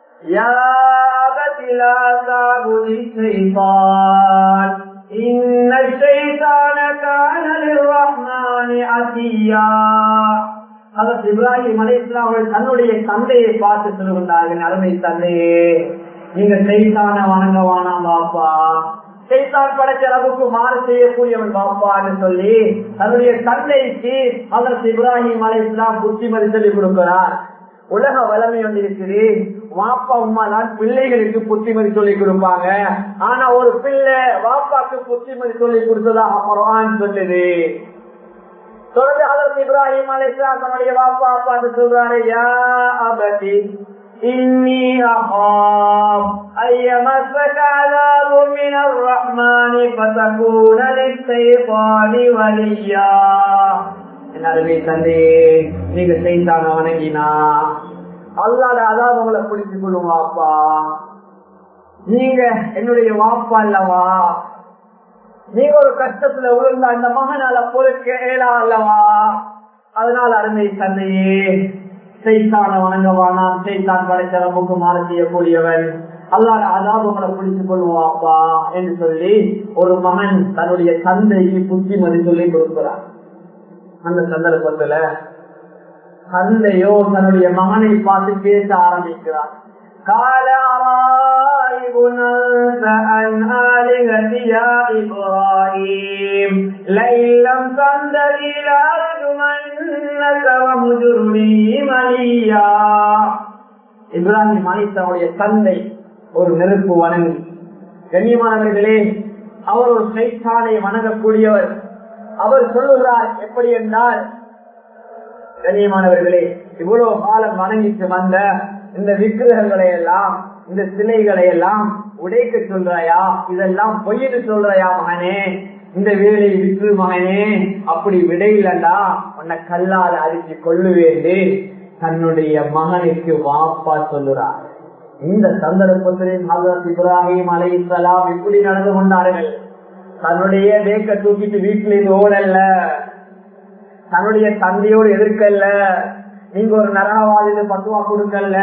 إن الشيطان كان للرحمن عتيا அதற்கு இப்ராஹிம் அலைஸ்லாம் அவர்கள் தன்னுடைய தந்தையை பார்த்து சொல்லுகின்றார்கள் அருமை தந்தையே நீங்க செய்தான வணங்க வானாம் பாப்பா செய்தான் படைச்ச அளவுக்கு மாறு செய்யக்கூடியவன் பாப்பான்னு சொல்லி தன்னுடைய தந்தைக்கு அதற்கு இப்ராஹிம் அலைஸ்லாம் புத்திமதி சொல்லி கொடுக்கிறார் உலக வளமை வந்து இருக்குது வாப்பா அம்மா தான் பிள்ளைகளுக்கு புத்திமதி சொல்லி கொடுப்பாங்க ஆனா ஒரு பிள்ளை வாப்பாக்கு புத்திமதி சொல்லி கொடுத்ததாக குரான் சொல்லுது தொடர்ந்து அதற்கு இப்ராஹிம் அலிஸ்லாம் தன்னுடைய வாப்பா அப்பா சொல்றாரு யா அபதி إني أخاف أن يمسك عذاب من الرحمن فتكون للشيطان وليا அருமை தந்தை நீங்க செய்தான வணங்கினா அல்லாத அதாவது உங்களை பிடிச்சு கொள்ளுவாப்பா நீங்க என்னுடைய வாப்பா அல்லவா நீங்க ஒரு கஷ்டத்துல விழுந்த அந்த மகனால பொறுக்க ஏலா அல்லவா அதனால அருமை தந்தையே செய்தான வணங்கவானாம் செய்தான் படைத்த நமக்கு மாற செய்யக்கூடியவன் அல்லாத அதாவது உங்களை பிடித்துக் கொள்வாப்பா என்று சொல்லி ஒரு மகன் தன்னுடைய தந்தைக்கு புத்திமதி சொல்லி கொடுக்கிறான் அந்த சந்தர்ப்பத்துல தந்தையோ தன்னுடைய மகனை பார்த்து பேச ஆரம்பிக்கிறார் قال رايب أنت عن آلهتي يا إبراهيم لئن لم تنتهي لأرجمنك وهجرني مليا இப்ராஹிம் அலித்தனுடைய தந்தை ஒரு நெருப்பு வணங்கி கண்ணியமானவர்களே அவர் ஒரு சைத்தானை வணங்கக்கூடியவர் அவர் சொல்லுகிறார் எப்படி என்றால் கண்ணியமானவர்களே இவ்வளவு காலம் வணங்கிட்டு வந்த இந்த விக்கிரகங்களை எல்லாம் இந்த சிலைகளை எல்லாம் உடைக்க சொல்றாயா இதெல்லாம் பொய்னு சொல்றாயா மகனே இந்த வேலை விற்று மகனே அப்படி விடையிலண்டா உன்னை கல்லால் அரிச்சு கொள்ளுவேண்டு தன்னுடைய மகனுக்கு வாப்பா சொல்லுறார் இந்த சந்தர்ப்பத்திலே ஹசரத் இப்ராஹிம் அலை இஸ்லாம் இப்படி நடந்து கொண்டார்கள் தன்னுடைய வேக்க தூக்கிட்டு வீட்டில் ஓடல்ல தன்னுடைய தந்தையோடு எதிர்க்கல்ல நீங்க ஒரு நரகவாதிக்கு பத்துவா கொடுக்கல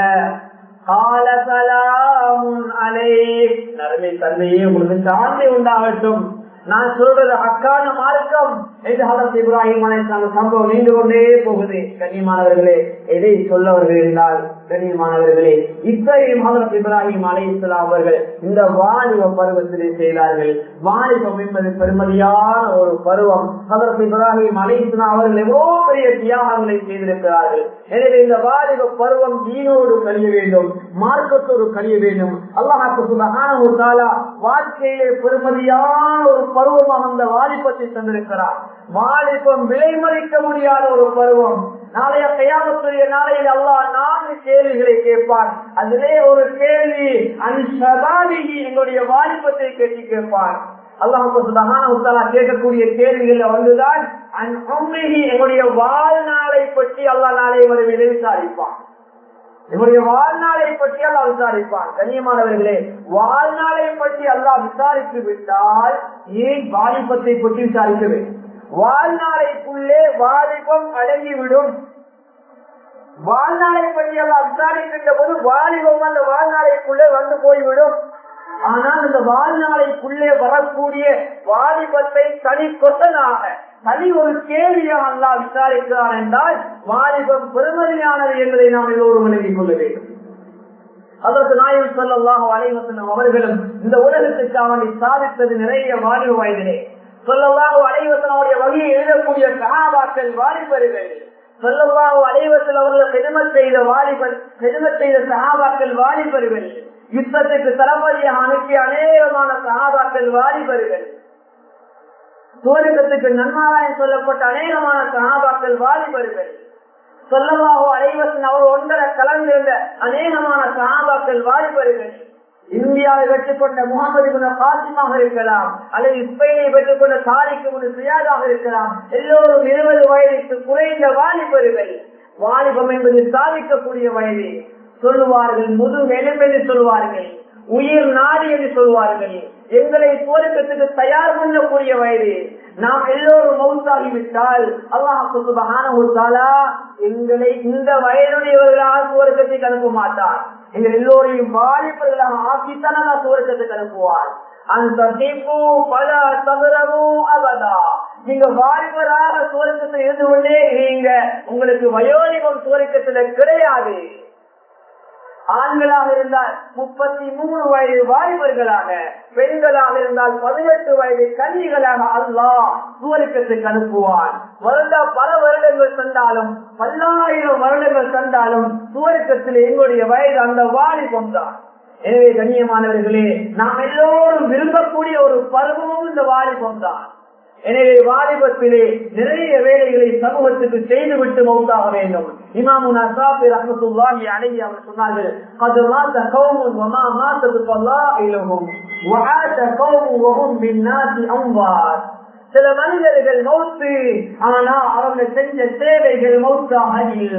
காலசலாமுன் அலை நரமை தந்தையே உங்களுக்கு சாந்தி உண்டாகட்டும் நான் சொல்றது அக்கான மார்க்கம் என்று ஹதரத் இப்ராஹிம் அலைஹிஸ்ஸலாம் சம்பவம் நீண்டு கொண்டே போகுது கண்ணியமானவர்களே எதை சொல்லவர்கள் இருந்தால் கண்ணியமானவர்களே இத்தகையும் ஹதரத் இப்ராஹிம் அலைஹிஸ்ஸலாம் அவர்கள் இந்த வாலிப பருவத்திலே செய்தார்கள் வாலிபம் என்பது பெருமதியான ஒரு பருவம் ஹதரத் இப்ராஹிம் அலைஹிஸ்ஸலாம் அவர்கள் எவ்வளவு பெரிய தியாகங்களை செய்திருக்கிறார்கள் எனவே இந்த வாலிப பருவம் தீனோடு கழிய வேண்டும் மார்க்கத்தோடு கழிய வேண்டும் அல்லாஹாக்கு சுபஹானஹு வ தஆலா வாழ்க்கையிலே பெருமதியான ஒரு பருவமாக அந்த வாலிபத்தை தந்திருக்கிறார் வாலிபம் விலை மதிக்க முடியாத ஒரு பருவம் நாளைய கையாமத்துடைய நாளையில் அல்லாஹ் நான்கு கேள்விகளை கேட்பான் அதிலே ஒரு கேள்வி அன்சதாதி எங்களுடைய வாலிபத்தை கேட்டு கேட்பான் அல்லாஹ் கேட்கக்கூடிய கேள்விகள் வந்துதான் எங்களுடைய வாழ்நாளை பற்றி அல்லாஹ் நாளை வரை விசாரிப்பான் இவருடைய வாழ்நாளை பற்றி அல்லாஹ் விசாரிப்பான் கண்ணியமானவர்களே வாழ்நாளை பற்றி அல்லாஹ் விசாரித்து விட்டால் ஏன் வாலிபத்தை பற்றி விசாரிக்க வேண்டும் வாழ்நாளைக்குள்ளே வாலிபம் அடங்கிவிடும் வாழ்நாளை பற்றி எல்லாம் விசாரிக்கின்ற போது வாலிபம் அந்த வாழ்நாளைக்குள்ளே வந்து போய்விடும் ஆனால் அந்த வாழ்நாளைக்குள்ளே வரக்கூடிய வாலிபத்தை தனி கொத்தனாக தனி ஒரு கேள்வியாக அல்லா விசாரிக்கிறார் என்றால் வாலிபம் பெருமதியானது என்பதை நாம் எல்லோரும் விளங்கிக் கொள்ள வேண்டும் அதற்கு நாயம் சொல்லல்லாக அலைவசனம் அவர்களும் இந்த உலகத்துக்காக வேண்டி சாதித்தது நிறைய வாலிப வயதிலே சொல்லல்லாக அலைவசனுடைய வகையை எழுதக்கூடிய சகாபாக்கள் வாலிபர்கள் சொல்லல்லாக அலைவசல் அவர்கள் பெருமத் செய்த வாலிபர் பெருமத் செய்த சகாபாக்கள் வாலிபர்கள் யுத்தத்துக்கு தளபதியாக அனுப்பிய அநேகமான சகாபாக்கள் வாலிபர்கள் சோழகத்துக்கு நன்மாராயம் சொல்லப்பட்ட அநேகமான சகாபாக்கள் வாலிபர்கள் சொல்லவாகோ அனைவசன் அவர் ஒன்றரை கலந்திருந்த அநேகமான சகாபாக்கள் வாலிபர்கள் இந்தியாவை வெற்றி கொண்ட முகமது குண பாசிமாக இருக்கலாம் அல்லது ஸ்பெயினை பெற்றுக் கொண்ட தாரிக்கு முன் சுயாதாக இருக்கலாம் எல்லோரும் இருபது வயதுக்கு குறைந்த வாலிபர்கள் வாலிபம் என்பது சாதிக்கக்கூடிய வயது சொல்லுவார்கள் முதுகு எலும்பென்று சொல்வார்கள் உயிர் நாடி என்று சொல்வார்கள் எங்களை போருக்கத்துக்கு தயார் பண்ணக்கூடிய வயது நாம் எல்லோரும் மவுத்தாகிவிட்டால் அல்லாஹாலா எங்களை இந்த வயதுடையவர்களாக சுவர்க்கத்துக்கு அனுப்ப மாட்டார் எங்கள் எல்லோரையும் வாலிபர்களாக ஆக்கித்தான் அல்லா சுவர்க்கத்துக்கு அனுப்புவார் அந்த தீப்பு பல தகரமும் அவதா நீங்க வாலிபராக சுவர்க்கத்தில் இருந்து கொண்டே நீங்க உங்களுக்கு வயோதிகம் சுவர்க்கத்துல கிடையாது ஆண்களாக இருந்தால் முப்பத்தி மூணு வயது வாலிபர்களாக பெண்களாக இருந்தால் பதினெட்டு வயது கன்னிகளாக அல்லாஹ் சூரியக்கத்துக்கு அனுப்புவான் வருடா பல வருடங்கள் தந்தாலும் பல்லாயிரம் வருடங்கள் தந்தாலும் சூரியக்கத்தில் எங்களுடைய வயது அந்த வாலிபம் தான் எனவே கண்ணியமானவர்களே நாம் எல்லோரும் விரும்பக்கூடிய ஒரு பருவமும் இந்த வாலிபம் தான் எனவே வாலிபத்திலே நிறைய வேலைகளை சமூகத்துக்கு செய்துவிட்டு மௌத்தாக வேண்டும் இமாமுன் அசாபி ரஹமத்துல்லாஹி அலைஹி அவர் சொன்னார்கள் قد مات قوم وما ماتت فضائلهم وعاش قوم وهم بالناس اموات சில மனிதர்கள் மௌத்து ஆனா அவங்க செஞ்ச சேவைகள் மௌத்தாக இல்ல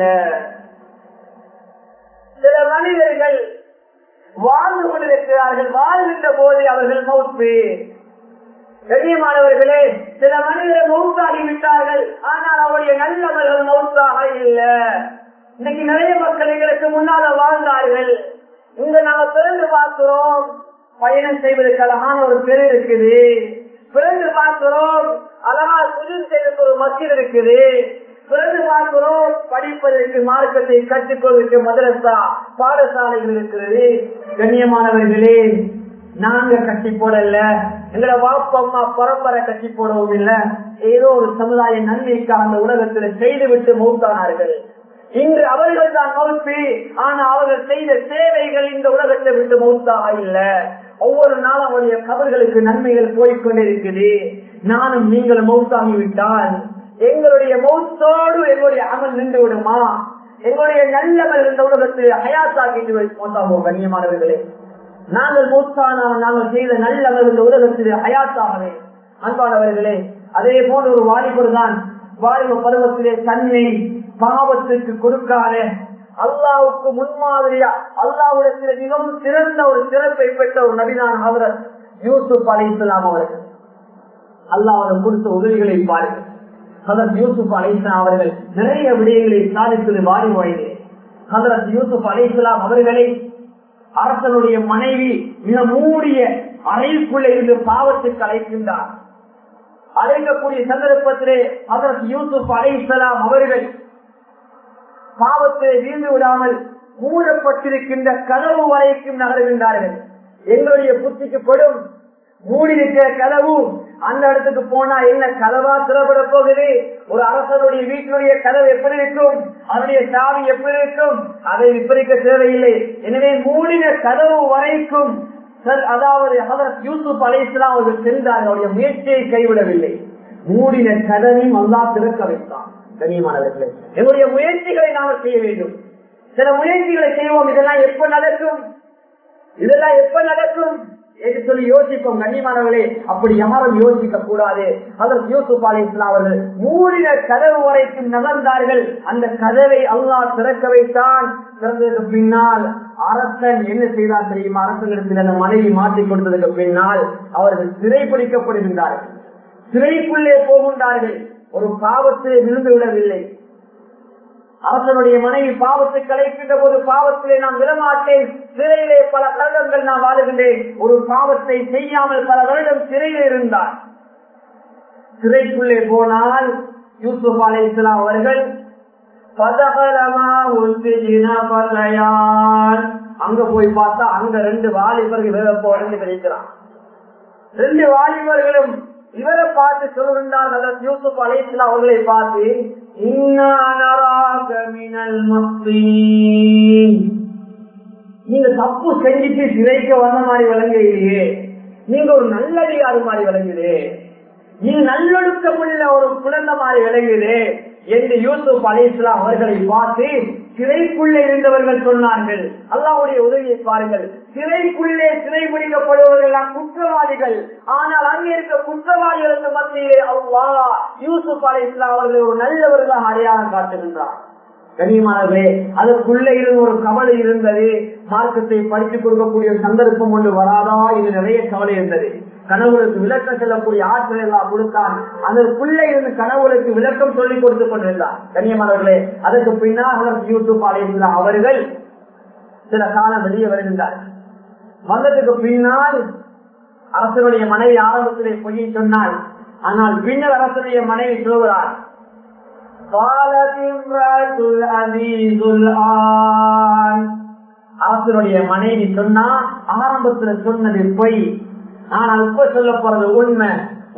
சில மனிதர்கள் வாழ்ந்து கொண்டிருக்கிறார்கள் வாழ்கின்ற போது அவர்கள் மௌத்து கண்ணியமானவர்களே சில மனிதர்கள் மௌத்தாகி விட்டார்கள் ஆனால் அவருடைய நல்லவர்கள் மௌத்தாக இல்ல இன்னைக்கு நிறைய மக்கள் எங்களுக்கு முன்னால வாழ்ந்தார்கள் இங்க நாங்க பிறந்து பார்க்கிறோம் பயணம் செய்வதற்கு அழகான ஒரு பெரு இருக்குது பிறந்து பார்க்கிறோம் அழகா சுஜன் செய்வதற்கு ஒரு மத்தியில் இருக்குது பிறந்து பார்க்கிறோம் படிப்பதற்கு மார்க்கத்தை கற்றுக்கொள்வதற்கு மதரசா பாடசாலைகள் இருக்கிறது கண்ணியமானவர்களே நாங்க கட்டி போடல எங்களோட வாப்பா அம்மா பரம்பரை கட்டி போடவும் இல்ல ஏதோ ஒரு சமுதாய நன்மைக்காக அந்த உலகத்துல செய்து விட்டு மௌத்தானார்கள் இன்று அவர்கள் தான் மௌத்து ஆனா அவர்கள் செய்த சேவைகள் இந்த உலகத்தை விட்டு மௌத்தாக இல்ல ஒவ்வொரு நாளும் அவருடைய கபர்களுக்கு நன்மைகள் போய்கொண்டிருக்குது நானும் நீங்கள் மௌத்தாகி விட்டால் எங்களுடைய மௌத்தோடு எங்களுடைய அமல் நின்று விடுமா எங்களுடைய நல்லவர் இந்த உலகத்தில் ஹயாத்தாக்கிட்டு போட்டாவோம் கண்ணியமானவர்களே நாங்கள் மூத்தானால் நாங்கள் செய்த நல்லவர் இந்த உலகத்தில் ஹயாத்தாகவே அன்பானவர்களே அதே போன்ற ஒரு வாலிபர் தான் வாலிப பருவத்திலே தன்னை பாவத்துக்கு கொடுக்காத அல்லாவுக்கு முன்மாதிரியா அல்லாவுடத்தில் மிகவும் சிறந்த ஒரு சிறப்பை பெற்ற ஒரு நபிதான் அவர் யூசுப் அலி இஸ்லாம் அவர்கள் அல்லாஹ் அவர்கள் கொடுத்த உதவிகளை பாருங்கள் ஹதரத் யூசுப் அலிஸ்லாம் அவர்கள் நிறைய விடயங்களை சாதித்தது வாரி வயது ஹதரத் யூசுப் அலிஸ்லாம் அவர்களை அரசனுடைய மனைவி மிக மூடிய அறைக்குள்ள இருந்து பாவத்துக்கு அழைக்கின்றார் அழைக்கக்கூடிய சந்தர்ப்பத்திலே ஹதரத் யூசுப் அலிஸ்லாம் அவர்கள் பாவத்தை வீழ்ந்து விடாமல் மூடப்பட்டிருக்கின்ற கதவு வரைக்கும் நகர்கின்றார்கள் எங்களுடைய புத்திக்கு படும் மூடியிருக்கிற கதவு அந்த இடத்துக்கு போனா என்ன கதவா திறப்பட போகுது ஒரு அரசனுடைய வீட்டினுடைய கதவு எப்படி இருக்கும் அதனுடைய சாவி எப்படி இருக்கும் அதை விப்பரிக்க தேவையில்லை எனவே மூடின கதவு வரைக்கும் அதாவது யூசுப் அலைஸ்லாம் அவர்கள் சென்றார்கள் அவருடைய முயற்சியை கைவிடவில்லை மூடின கதவையும் அல்லா திறக்க வைத்தான் கனியமானவர்களே எங்களுடைய முயற்சிகளை நாங்கள் செய்ய வேண்டும் சில முயற்சிகளை செய்வோம் இதெல்லாம் எப்ப நடக்கும் இதெல்லாம் எப்ப நடக்கும் என்று சொல்லி யோசிப்போம் கண்ணியமானவர்களே அப்படி யாரும் யோசிக்க கூடாது அதற்கு யூசுப் அலி இஸ்லாம் அவர்கள் மூடின கதவு வரைக்கும் நகர்ந்தார்கள் அந்த கதவை அல்லாஹ் திறக்க வைத்தான் திறந்ததுக்கு பின்னால் அரசன் என்ன செய்தார் தெரியுமா அரசனிடத்தில் அந்த மனைவி மாற்றி கொடுத்ததுக்கு பின்னால் அவர்கள் சிறைப்பிடிக்கப்படுகின்றார்கள் சிறைக்குள்ளே போகின்றார்கள் ஒரு பாவத்திலே விழுந்து விடவில்லை அரசனுடைய மனைவி பாவத்தை கலைக்கின்ற போது பாவத்திலே நான் விடமாட்டேன் சிறையிலே பல வருடங்கள் நான் வாழுகின்றேன் ஒரு பாவத்தை செய்யாமல் பல வருடம் சிறையில் இருந்தார் சிறைக்குள்ளே போனால் யூசுப் அலை இஸ்லாம் அவர்கள் அங்க போய் பார்த்தா அங்க ரெண்டு வாலிபர்கள் உடனே கிடைக்கிறான் ரெண்டு வாலிபர்களும் இவரை பார்த்து சொல்கின்றார் யூசுப் அலைஸ்லாம் அவர்களை பார்த்து நீங்க தப்பு செஞ்சுட்டு சிறைக்க வந்த மாதிரி விளங்குகிறீங்க நீங்க ஒரு நல்லடியாறு மாதிரி விளங்குது நீங்க நல்லொழுக்கமுள்ள ஒரு குழந்தை மாதிரி விளங்குது என்று யூசுப் அலிஸ்லாம் அவர்களை பார்த்து சிறைக்குள்ளே இருந்தவர்கள் சொன்னார்கள் அல்லாவுடைய உதவியை பாருங்கள் சிறைக்குள்ளே சிறை பிடிக்கப்படுபவர்கள் குற்றவாளிகள் ஆனால் அங்கே இருக்க குற்றவாளிகளுக்கு மத்தியிலே அவ்வா யூசுப் அலி இஸ்லாம் அவர்கள் ஒரு நல்லவர்களாக அடையாளம் காட்டுகின்றார் கனியமானவர்களே அதற்குள்ளே இருந்து ஒரு கவலை இருந்தது மார்க்கத்தை படித்துக் கொடுக்கக்கூடிய சந்தர்ப்பம் ஒன்று வராதா இது நிறைய கவலை இருந்தது கனவுகளுக்கு விளக்கம் செல்லக்கூடிய ஆற்றல் எல்லாம் கொடுத்தான் அதற்குள்ளே இருந்து கனவுகளுக்கு விளக்கம் சொல்லிக் கொடுத்துக் கொண்டிருந்தார் கண்ணியமானவர்களே அதற்கு பின்னால் யூடியூப் ஆலயத்தில் அவர்கள் சில காலம் வெளியே வருகின்றார் வந்ததுக்கு பின்னால் அரசனுடைய மனைவி ஆரம்பத்திலே பொய்யை சொன்னாள் ஆனால் பின்னர் அரசனுடைய மனைவி சொல்கிறார் அரசனுடைய மனைவி சொன்னா ஆரம்பத்துல சொன்னது பொய் ஆனால் இப்ப சொல்ல போறது உண்மை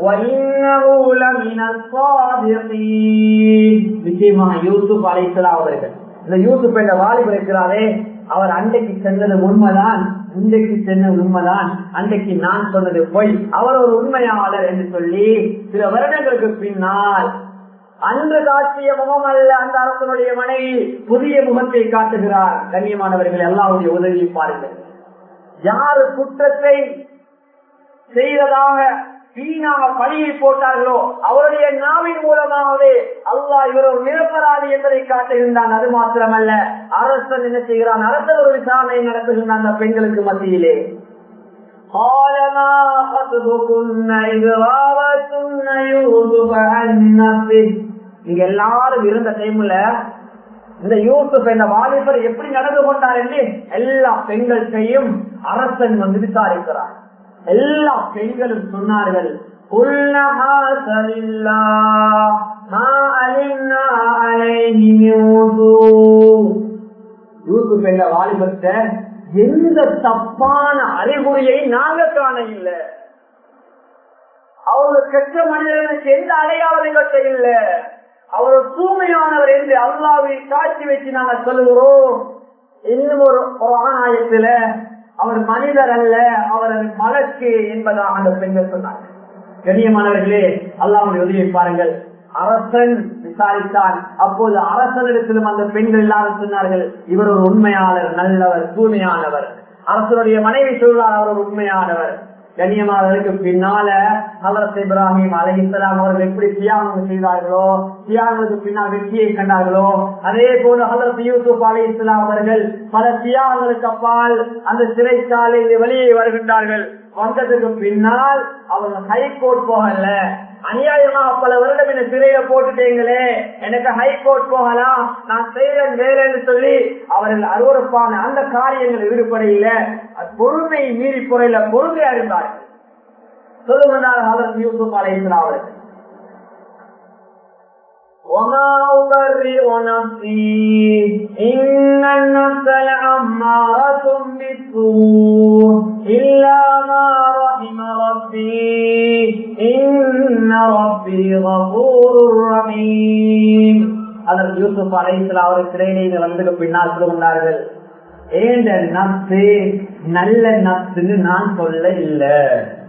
நிச்சயமாக யூசுப் அழைத்தலா அவர்கள் இந்த யூசுப் என்ற வாலிபர் இருக்கிறாரே அவர் அன்றைக்கு சென்றது உண்மைதான் இன்றைக்கு சென்றது உண்மைதான் அன்றைக்கு நான் சொன்னது பொய் அவர் ஒரு உண்மையாளர் என்று சொல்லி சில வருடங்களுக்கு பின்னால் அன்று காட்சிய முகம் அல்ல அந்த அரசனுடைய மனைவி புதிய முகத்தை காட்டுகிறார் கண்ணியமானவர்கள் எல்லாருடைய உதவியை பாருங்கள் யாரு குற்றத்தை செய்ததாக வீணாக பழியை போட்டார்களோ அவருடைய நாவின் மூலமாகவே அல்லாஹ் இவர் ஒரு நிரப்பராதி என்பதை காட்டுகின்றான் அது மாத்திரமல்ல அரசன் என்ன செய்கிறான் அரசன் ஒரு விசாரணை நடத்துகின்றான் அந்த பெண்களுக்கு மத்தியிலே قال ما خطبكن إذ راوتن يوسف عن نفسه இங்க எல்லாரும் இருந்த டைம்ல இந்த யூசுப் என்ற வாலிபர் எப்படி நடந்து கொண்டார் என்று எல்லா பெண்கள்கிட்டையும் அரசன் வந்து விசாரிக்கிறார் எல்லா பெண்களும் சொன்னார்கள் யூசுப் என்ற வாலிபத்தை எந்த தப்பான அறிகுறியை நாங்க காண இல்லை அவர் கெட்ட மனிதர்களுக்கு எந்த அடையாளத்தை இல்லை அவர் தூய்மையானவர் என்று அல்லாவை காட்சி வச்சு நாங்க சொல்லுகிறோம் இன்னும் ஒரு ஆணாயத்துல அவர் மனிதர் அல்ல அவர் மலக்கு என்பதாக அந்த பெண்கள் சொன்னாங்க கண்ணியமானவர்களே அல்லாவுடைய உதவியை பாருங்கள் அரசன் விசாரித்தான் அப்போது அரசனிடத்திலும் அந்த பெண்கள் எல்லாரும் சொன்னார்கள் இவர் ஒரு உண்மையாளர் நல்லவர் தூய்மையானவர் அரசனுடைய மனைவி சொல்றார் அவர் ஒரு உண்மையானவர் கண்ணியமானதற்கு பின்னால ஹலரத் இப்ராஹிம் அலைஹிஸ்லாம் அவர்கள் எப்படி தியாகம் செய்தார்களோ தியாகங்களுக்கு பின்னால் வெற்றியை கண்டார்களோ அதே போல ஹலரத் யூசுப் அலி இஸ்லாம் அவர்கள் பல தியாகங்களுக்கு அப்பால் அந்த சிறைச்சாலையில் வெளியே வருகின்றார்கள் வந்ததுக்கு பின்னால் அவர்கள் ஹைகோர்ட் போகல அநியாயமா பல வருடம் என்ன சிறையில போட்டுட்டீங்களே எனக்கு ஹைகோர்ட் போகலாம் நான் செய்யறேன் வேலைன்னு சொல்லி அவர்கள் அருவறுப்பான அந்த காரியங்கள் ஈடுபடையில பொறுமை மீறி குறையில பொறுமையா இருந்தார்கள் சொல்லுவதால் அவர் யூசுப் அலைசலாம் அவர்கள் وما أبرئ نفسي إن النفس لعمارة بالسوء إلا ما رحم ربي إن ربي غفور رحيم அதற்கு யூசுப் அலைசலா அவர் சிறையிலே வந்ததுக்கு பின்னால் சொல்லுகின்றார்கள் ஏண்ட நப்சு நல்ல நப்சுன்னு நான் சொல்ல இல்லை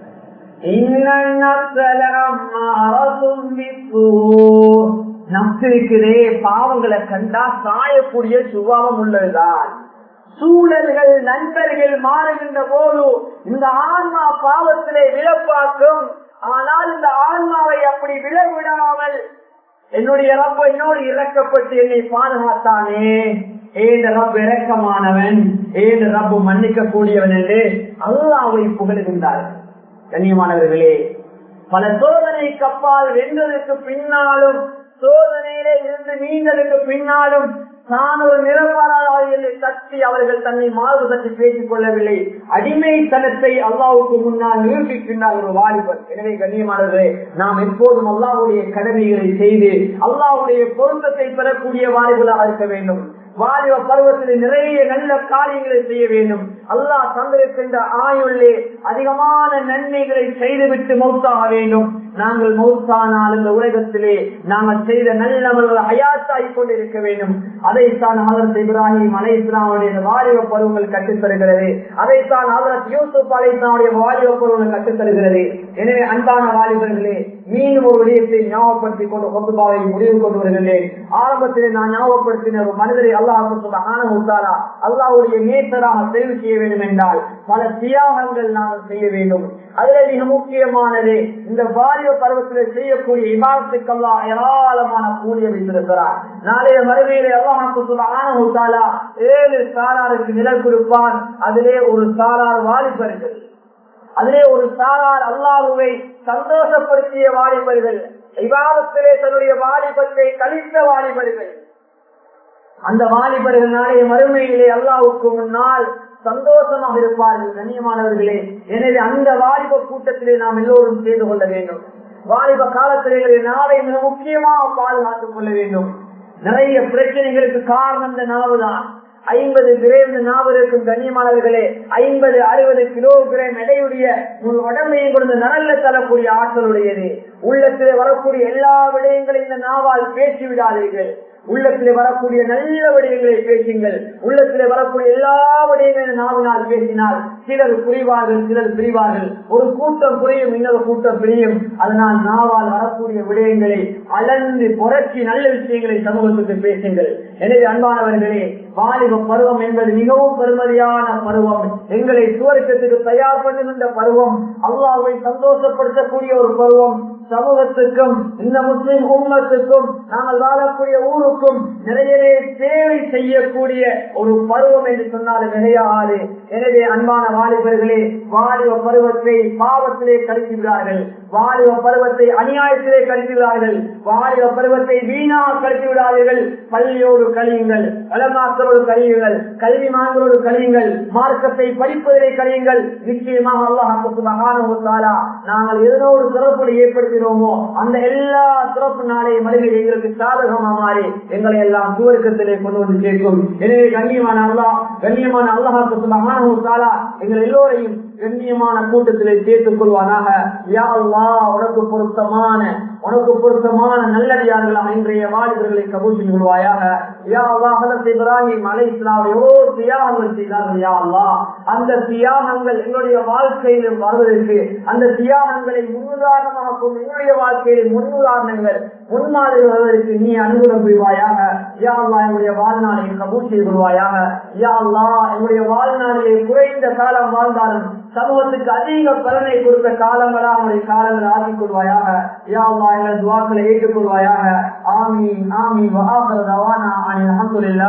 நம்பிருக்கிறே பாவங்களை கண்டா சாயக்கூடிய சுபாவம் உள்ளதுதான் சூழல்கள் நண்பர்கள் மாறுகின்ற போது இந்த ஆன்மா பாவத்திலே விழப்பாக்கும் ஆனால் இந்த ஆன்மாவை அப்படி விழவிடாமல் என்னுடைய ரப்ப என்னோடு இறக்கப்பட்டு என்னை பாதுகாத்தானே ஏன் ரப் இறக்கமானவன் ஏன் ரப்பு மன்னிக்க கூடியவன் என்று அல்லாவை புகழுகின்றார்கள் கண்ணியமானவர்களே பல சோதனை கப்பால் வென்றதுக்கு பின்னாலும் சோதனையிலே இருந்து மீண்டதுக்கு பின்னாலும் தான் ஒரு நிரபராதிகளை தட்டி அவர்கள் தன்னை மாறு தட்டி பேசிக் கொள்ளவில்லை அடிமைத்தனத்தை அல்லாவுக்கு முன்னால் நிரூபிக்கின்றார் ஒரு வாலிபர் எனவே கண்ணியமானவர்களே நாம் எப்போதும் அல்லாவுடைய கடமைகளை செய்து அல்லாவுடைய பொருத்தத்தை பெறக்கூடிய வாலிபர்களாக இருக்க வேண்டும் வாலிப பருவத்தில் நிறைய நல்ல காரியங்களை செய்ய வேண்டும் அல்லாஹ் தந்திருக்கின்ற ஆயுள்ளே அதிகமான நன்மைகளை செய்துவிட்டு மௌத்தாக வேண்டும் நாங்கள் மௌத்தானால் இந்த உலகத்திலே நாங்கள் செய்த நல்லவர்கள் ஹயாத்தாய் கொண்டிருக்க வேண்டும் அதைத்தான் ஹதரத் இப்ராஹிம் அலை இஸ்லாமுடைய வாலிப பருவங்கள் கற்றுத்தருகிறது அதைத்தான் ஹதரத் யூசுப் அலை இஸ்லாமுடைய வாலிப பருவங்கள் கற்றுத்தருகிறது எனவே அன்பான வாலிபர்களே மீண்டும் ஒரு விடயத்தை ஞாபகப்படுத்திக் கொண்டு கொத்துபாவை முடிவு கொண்டு வருகிறேன் ஆரம்பத்திலே நான் ஞாபகப்படுத்தின ஒரு மனிதரை அல்லாஹாலா அல்லாவுடைய நேசராக தெரிவு செய்ய வேண்டும் என்றால் பல தியாகங்கள் நாங்கள் செய்ய வேண்டும் அதுல மிக முக்கியமானது இந்த வாலிப பருவத்தில் செய்யக்கூடிய விவாதத்துக்கல்லா ஏராளமான கூலிய வைத்திருக்கிறார் நாளைய மறுமையிலே அல்லாஹாலா ஏழு சாராருக்கு நிழல் கொடுப்பான் அதிலே ஒரு சாரார் வாலிபர்கள் அதிலே ஒரு சாரார் அல்லாஹுவை சந்தோஷப்படுத்திய வாலிபர்கள் விவாதத்திலே தன்னுடைய வாலிபத்தை கழித்த வாலிபர்கள் அந்த வாலிபர்கள் நாளைய மறுமையிலே அல்லாவுக்கு முன்னால் சந்தோஷமாக இருப்பார்கள் கண்ணியமானவர்களே எனவே அந்த வாலிப கூட்டத்திலே நாம் எல்லோரும் செய்து கொள்ள வேண்டும் வாலிப காலத்திலே நாளை மிக முக்கியமாக பாதுகாத்துக் கொள்ள வேண்டும் நிறைய பிரச்சனைகளுக்கு காரணம் இந்த நாவுதான் ஐம்பது கிராம் நாவல் இருக்கும் கண்ணியமானவர்களே ஐம்பது அறுபது கிலோ கிராம் எடையுடைய உங்கள் உடம்பையும் கொடுத்து நலல்ல தரக்கூடிய ஆற்றலுடையது உள்ளத்திலே வரக்கூடிய எல்லா விடயங்களையும் இந்த நாவால் பேசி விடாதீர்கள் உள்ளத்திலே வரக்கூடிய நல்ல விடயங்களை பேசுங்கள் உள்ளத்திலே வரக்கூடிய எல்லா விடயங்களையும் நாவினால் பேசினால் சிலர் புரிவார்கள் சிலர் பிரிவார்கள் ஒரு கூட்டம் புரியும் இன்னொரு கூட்டம் பிரியும் அதனால் நாவால் வரக்கூடிய விடயங்களை அளந்து புரட்சி நல்ல விஷயங்களை சமூகத்துக்கு பேசுங்கள் எனவே அன்பானவர்களே வாலிப பருவம் என்பது மிகவும் பெருமதியான பருவம் எங்களை சுவர்க்கத்துக்கு தயார் பண்ணுகின்ற பருவம் அல்லாவை சந்தோஷப்படுத்தக்கூடிய ஒரு பருவம் சமூகத்துக்கும் இந்த முஸ்லிம் உம்மத்துக்கும் நாங்கள் வாழக்கூடிய ஊருக்கும் நிறைய சேவை செய்யக்கூடிய ஒரு பருவம் என்று சொன்னாலும் கிடையாது எனவே அன்பான வாலிபர்களே வாலிப பருவத்தை பாவத்திலே கழிக்கிறார்கள் வாலிப பருவத்தை அநியாயத்திலே கழிக்கிறார்கள் வாலிப பருவத்தை வீணாக கழித்து விடாதீர்கள் பள்ளியோடு கழியுங்கள் வளமாக்களோடு கழியுங்கள் கல்வி மாணவரோடு கழியுங்கள் மார்க்கத்தை படிப்பதிலே கழியுங்கள் நிச்சயமாக அல்லாஹாலா நாங்கள் எதனோ ஒரு சிறப்பு ஏற்படுத்தினோமோ அந்த எல்லா சிறப்பு நாளை மனிதர்கள் எங்களுக்கு சாதகமா மாறி எங்களை எல்லாம் தூரக்கத்திலே கொண்டு வந்து சேர்க்கும் எனவே கண்ணியமான அல்லா கண்ணியமான அல்லாஹாலா எங்கள் எல்லோரையும் கண்ணியமான கூட்டத்திலே சேர்த்துக் கொள்வானாக யா அல்லாஹ் உனக்கு பொருத்தமான உனக்கு பொருத்தமான நல்லடியார்கள் இன்றைய வாலிபர்களை கபூல் செய்து கொள்வாயாக யா அல்லாஹ் ஹதரத் இப்ராஹிம் அலை இஸ்லாம் எவ்வளோ தியாகங்கள் செய்தார்கள் யா அல்லாஹ் அந்த தியாகங்கள் எங்களுடைய வாழ்க்கையிலும் வருவதற்கு அந்த தியாகங்களை முன்னுதாரணமாக கொண்டு எங்களுடைய வாழ்க்கையில் முன்னுதாரணங்கள் முன்மாதிரி வருவதற்கு நீ அனுகூலம் புரிவாயாக யா அல்லாஹ் எங்களுடைய வாழ்நாளை கபூல் செய்து கொள்வாயாக யா அல்லாஹ் எங்களுடைய வாழ்நாளிலே குறைந்த காலம் வாழ்ந்தாலும் சமூகத்துக்கு அதிக பலனை கொடுத்த காலங்களா அவனுடைய காலங்களை ஆக்கிக் கொள்வாயாக யா அல்லாஹ் எங்கள் துவாக்களை ஏற்றுக்கொள்வாயாக ஆமீன் ஆமீன் வஆஹிரு தவானா அனில் அல்ஹம்துலில்லாஹ்